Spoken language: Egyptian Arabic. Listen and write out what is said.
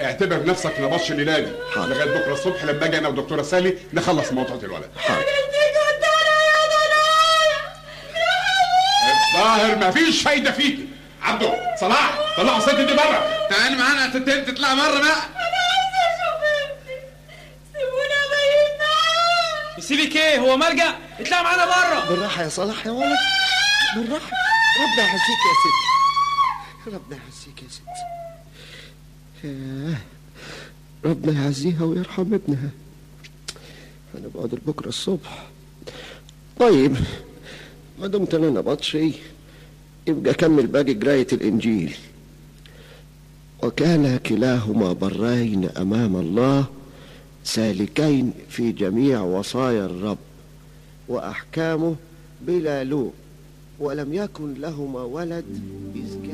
اعتبر نفسك نبطش الليله دي حاضر. لغايه بكره الصبح لما اجي انا ودكتوره سالي نخلص موضوع الولد حاضر الظاهر مفيش فايده فيكي عبده صلاح طلعوا الست دي بره تعالي معانا يا ستين تطلع بره بقى يسيبك ايه هو ملجأ اطلع معانا بره بالراحة يا صلاح يا ولد بالراحة ربنا يحسيك يا ست ربنا يحسيك يا ست ياه. ربنا يعزيها ويرحم ابنها انا بقعد بكره الصبح طيب ما دمت انا نبطشي يبقى كمل باقي قراية الانجيل وكان كلاهما برين امام الله سالكين في جميع وصايا الرب واحكامه بلا لوم ولم يكن لهما ولد اذ كان